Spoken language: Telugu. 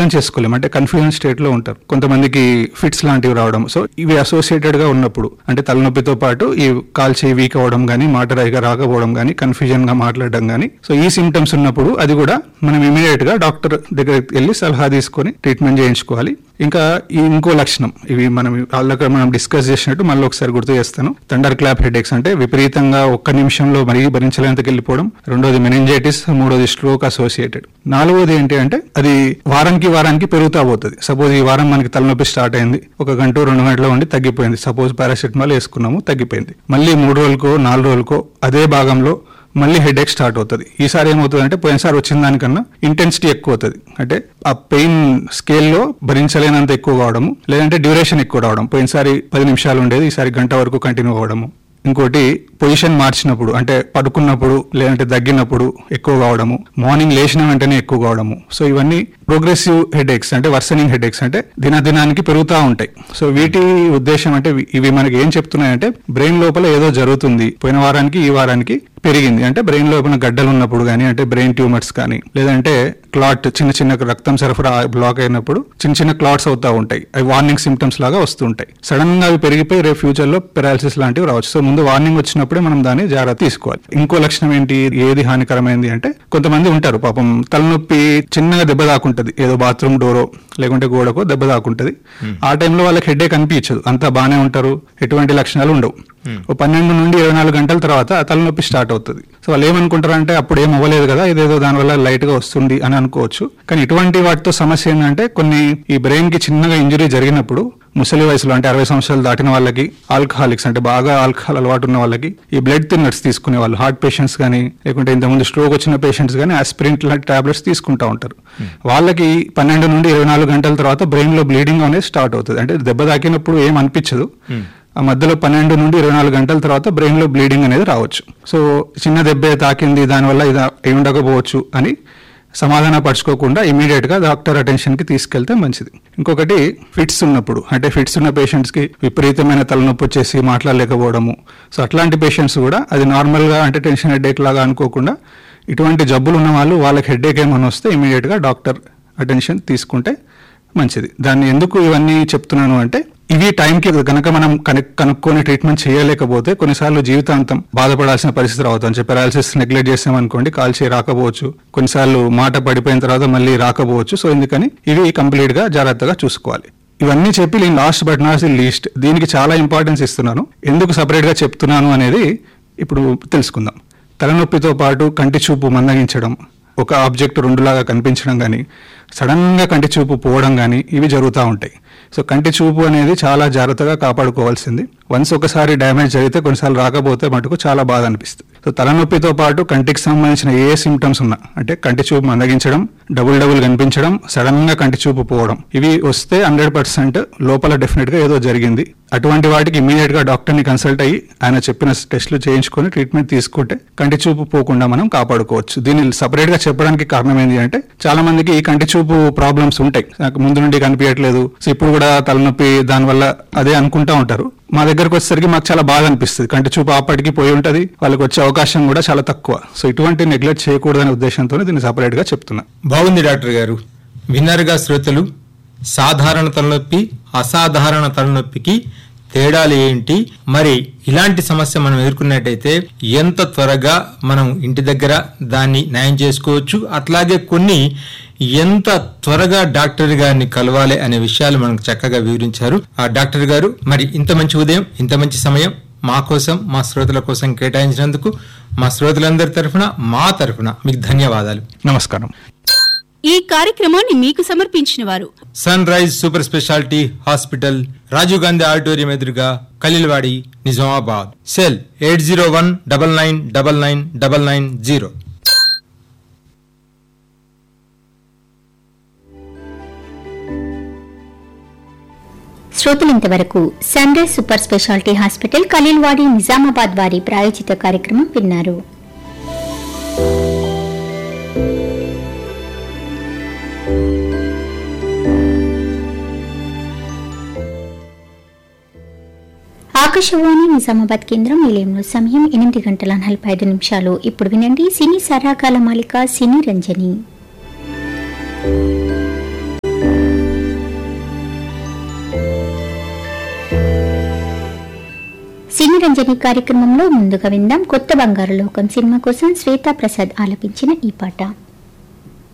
అర్థం చేసుకోలేము అంటే కన్ఫ్యూజన్ స్టేట్ లో ఉంటారు కొంతమందికి ఫిట్స్ లాంటివి రావడం సో ఇవి అసోసియేటెడ్ గా ఉన్నప్పుడు అంటే తలనొప్పితో పాటు ఈ కాల్ చేయి వీక్ అవ్వడం కానీ మాట రాయిగా రాకపోవడం కానీ కన్ఫ్యూజన్ గా మాట్లాడడం కానీ సో ఈ సిమ్టమ్స్ ఉన్నప్పుడు అది కూడా మనం ఇమీడియట్ గా డాక్టర్ దగ్గరికి వెళ్ళి సలహా తీసుకొని ట్రీట్మెంట్ చేయించుకోవాలి ఇంకా ఈ ఇంకో లక్షణం ఇవి మనం వాళ్ళకి మనం డిస్కస్ చేసినట్టు మళ్ళీ ఒకసారి గుర్తు చేస్తాను థండర్ క్లాప్ హెడేక్స్ అంటే విపరీతంగా ఒక్క నిమిషంలో మరీ భరించలేంతకి వెళ్ళిపోవడం రెండోది మెనింజైటిస్ మూడోది స్ట్రోక్ అసోసియేటెడ్ నాలుగోది ఏంటి అంటే అది వారానికి వారానికి పెరుగుతా పోతుంది సపోజ్ ఈ వారం మనకి తలనొప్పి స్టార్ట్ అయింది ఒక గంట రెండు గంటల ఉండి తగ్గిపోయింది సపోజ్ పారాసెటమాల్ వేసుకున్నాము తగ్గిపోయింది మళ్ళీ మూడు రోజులకో నాలుగు రోజులకో అదే భాగంలో మళ్ళీ హెడేక్ స్టార్ట్ అవుతుంది ఈసారి ఏమవుతుంది అంటే పోయినసారి వచ్చిన దానికన్నా ఇంటెన్సిటీ ఎక్కువ అవుతుంది అంటే ఆ పెయిన్ స్కేల్లో భరించలేనంత ఎక్కువ కావడము లేదంటే డ్యూరేషన్ ఎక్కువ రావడం పోయినసారి పది నిమిషాలు ఉండేది ఈసారి గంట వరకు కంటిన్యూ అవ్వడము ఇంకోటి పొజిషన్ మార్చినప్పుడు అంటే పడుకున్నప్పుడు లేదంటే దగ్గినప్పుడు ఎక్కువ కావడము మార్నింగ్ లేచిన వెంటనే ఎక్కువ కావడము సో ఇవన్నీ ప్రోగ్రెసివ్ హెడేక్స్ అంటే వర్సనింగ్ హెడేక్స్ అంటే దినదినానికి పెరుగుతూ ఉంటాయి సో వీటి ఉద్దేశం అంటే ఇవి- ఇవి మనకి ఏం చెప్తున్నాయంటే బ్రెయిన్ లోపల ఏదో జరుగుతుంది పోయిన వారానికి ఈ వారానికి పెరిగింది అంటే బ్రెయిన్ లోపల గడ్డలు ఉన్నప్పుడు కానీ అంటే బ్రెయిన్ ట్యూమర్స్ కానీ లేదంటే క్లాట్ చిన్న చిన్న రక్తం సరఫరా బ్లాక్ అయినప్పుడు చిన్న చిన్న క్లాట్స్ అవుతా ఉంటాయి అవి వార్నింగ్ సిమ్టమ్స్ లాగా వస్తుంటాయి సడన్ గా అవి పెరిగిపోయి రేపు ఫ్యూచర్ లో పెరాలసిస్ లాంటివి రావచ్చు సో ముందు వార్నింగ్ వచ్చినప్పుడే మనం దాన్ని జాగ్రత్త తీసుకోవాలి ఇంకో లక్షణం ఏంటి ఏది హానికరమైంది అంటే కొంతమంది ఉంటారు పాపం తలనొప్పి చిన్నగా దెబ్బ దాకుంటది ఏదో బాత్రూమ్ డోరో లేకుంటే గోడకో దెబ్బ దాకుంటది ఆ టైంలో వాళ్ళకి హెడేక్ అనిపించదు అంతా బాగానే ఉంటారు ఎటువంటి లక్షణాలు ఉండవు ఓ పన్నెండు నుండి ఇరవై నాలుగు గంటల తర్వాత ఆ తలనొప్పి స్టార్ట్ అవుతుంది సో వాళ్ళు ఏమనుకుంటారు అంటే అప్పుడు ఏం అవ్వలేదు కదా ఇదేదో దానివల్ల లైట్ గా వస్తుంది అని అనుకోవచ్చు కానీ ఇటువంటి వాటితో సమస్య ఏంటంటే కొన్ని ఈ బ్రెయిన్ కి చిన్నగా ఇంజరీ జరిగినప్పుడు ముసలి వయసులో అంటే అరవై సంవత్సరాలు దాటిన వాళ్ళకి ఆల్కహాలిక్స్ అంటే బాగా ఆల్కహాల్ అలవాటు ఉన్న వాళ్ళకి ఈ బ్లడ్ థిన్నర్స్ తీసుకునే వాళ్ళు హార్ట్ పేషెంట్స్ కానీ లేకుంటే ఇంతకుముందు స్ట్రోక్ వచ్చిన పేషెంట్స్ కానీ ఆస్పిరిన్ లాంటి టాబ్లెట్స్ తీసుకుంటా ఉంటారు వాళ్ళకి పన్నెండు నుండి ఇరవై నాలుగు గంటల తర్వాత బ్రెయిన్ లో బ్లీడింగ్ అనేది స్టార్ట్ అవుతుంది అంటే దెబ్బ తాకినప్పుడు ఏం అనిపించదు ఆ మధ్యలో పన్నెండు నుండి ఇరవై నాలుగు గంటల తర్వాత బ్రెయిన్ లో బ్లీడింగ్ అనేది రావచ్చు సో చిన్న దెబ్బే తాకింది దానివల్ల ఇది అయి ఉండకపోవచ్చు అని సమాధాన పరచుకోకుండా ఇమీడియట్ గా డాక్టర్ అటెన్షన్ కి తీసుకెళ్తే మంచిది ఇంకొకటి ఫిట్స్ ఉన్నప్పుడు అంటే ఫిట్స్ ఉన్న పేషెంట్స్ కి విపరీతమైన తలనొప్పి వచ్చేసి మాట్లాడలేకపోవడము సో అట్లాంటి పేషెంట్స్ కూడా అది నార్మల్ గా అంటే టెన్షన్ హెడేక్ లాగా అనుకోకుండా ఇటువంటి జబ్బులు ఉన్న వాళ్ళు వాళ్ళకి హెడేక్ ఏమైనా వస్తే ఇమీడియట్ గా డాక్టర్ అటెన్షన్ తీసుకుంటే మంచిది దాన్ని ఎందుకు ఇవన్నీ చెప్తున్నాను అంటే ఇవి టైంకి కనుక మనం కను- కనుక్కొని ట్రీట్మెంట్ చేయలేకపోతే కొన్నిసార్లు జీవితాంతం బాధపడాల్సిన పరిస్థితి రావద్దు అని పారాలసిస్ నెగ్లెక్ట్ చేసామనుకోండి కాల్ చేయి రాకపోవచ్చు కొన్నిసార్లు మాట పడిపోయిన తర్వాత మళ్ళీ రాకపోవచ్చు సో ఎందుకని ఇవి కంప్లీట్ గా జాగ్రత్తగా చూసుకోవాలి ఇవన్నీ చెప్పి నేను last but not the least దీనికి చాలా ఇంపార్టెన్స్ ఇస్తున్నాను ఎందుకు సపరేట్ గా చెప్తున్నాను అనేది ఇప్పుడు తెలుసుకుందాం తలనొప్పితో పాటు కంటి చూపు మందగించడం ఒక ఆబ్జెక్ట్ రెండులాగా కనిపించడం కానీ సడన్గా కంటి చూపు పోవడం కానీ ఇవి జరుగుతూ ఉంటాయి సో కంటి చూపు అనేది చాలా జాగ్రత్తగా కాపాడుకోవాల్సింది వన్స్ ఒకసారి డ్యామేజ్ జరిగితే కొన్నిసార్లు రాకపోతే మటుకు చాలా బాధ అనిపిస్తుంది సో తలనొప్పితో పాటు కంటికి సంబంధించిన ఏ సిమ్టమ్స్ ఉన్నా అంటే కంటి చూపు మందగించడం డబుల్ డబుల్ కనిపించడం సడన్ గా కంటి చూపు పోవడం ఇవి వస్తే హండ్రెడ్ పర్సెంట్ లోపల డెఫినెట్ గా ఏదో జరిగింది అటువంటి వాటికి ఇమీడియట్ గా డాక్టర్ ని కన్సల్ట్ అయ్యి ఆయన చెప్పిన టెస్టులు చేయించుకొని ట్రీట్మెంట్ తీసుకుంటే కంటి చూపు పోకుండా మనం కాపాడుకోవచ్చు దీన్ని సపరేట్ గా చెప్పడానికి కారణం ఏంటి అంటే చాలా మందికి ఈ కంటి చూపు ప్రాబ్లమ్స్ ఉంటాయి నాకు ముందు నుండి కనిపించట్లేదు సో ఇప్పుడు కూడా తలనొప్పి దానివల్ల అదే అనుకుంటా ఉంటారు మా దగ్గరకు వచ్చేసరికి మాకు చాలా బాధ అనిపిస్తుంది కంటి చూపు ఆపటికి పోయి ఉంటది వాళ్ళకి వచ్చే అవకాశం కూడా చాలా తక్కువ సో ఇటువంటి నెగ్లెక్ట్ చేయకూడదనే ఉద్దేశంతో దీన్ని సపరేట్ గా చెప్తున్నా బాగుంది డాక్టర్ గారు విన్నర్గా శ్రోతలు సాధారణ తలనొప్పి అసాధారణ తలనొప్పికి తేడాలు ఏంటి మరి ఇలాంటి సమస్య మనం ఎదుర్కొన్నట్టయితే ఎంత త్వరగా మనం ఇంటి దగ్గర దాన్ని న్యాయం చేసుకోవచ్చు అట్లాగే కొన్ని ఎంత త్వరగా డాక్టర్ గారిని కలవాలి అనే విషయాలు మనకు చక్కగా వివరించారు ఆ డాక్టర్ గారు మరి ఇంత మంచి ఉదయం ఇంత మంచి సమయం మా కోసం మా శ్రోతల కోసం కేటాయించినందుకు మా శ్రోతలందరి తరఫున మా తరఫున మీకు ధన్యవాదాలు నమస్కారం ఈ కార్యక్రమాన్ని మీకు సమర్పించిన వారు Sunrise super speciality hospital Rajiv Gandhi auditorium ఎదురుగా Khaleelwadi Nizamabad cell eight zero one double nine double nine double nine zero శ్రోతలు ఇంతవరకు Sunrise super speciality hospital Khaleelwadi Nizamabad వారి ప్రాయోజిత కార్యక్రమం విన్నారు ఆకాశవాణి నిజామాబాద్ కేంద్రం నిలయంలో సమయం ఎనిమిది గంటల నలభై ఐదు నిమిషాలు ఇప్పుడు వినండి సినీ సరాగాల మాలిక సినీ రంజని సినీ రంజని కార్యక్రమంలో ముందుగా విందాం కొత్త బంగారు లోకం సినిమా కోసం శ్వేతా ప్రసాద్ ఆలపించిన ఈ పాట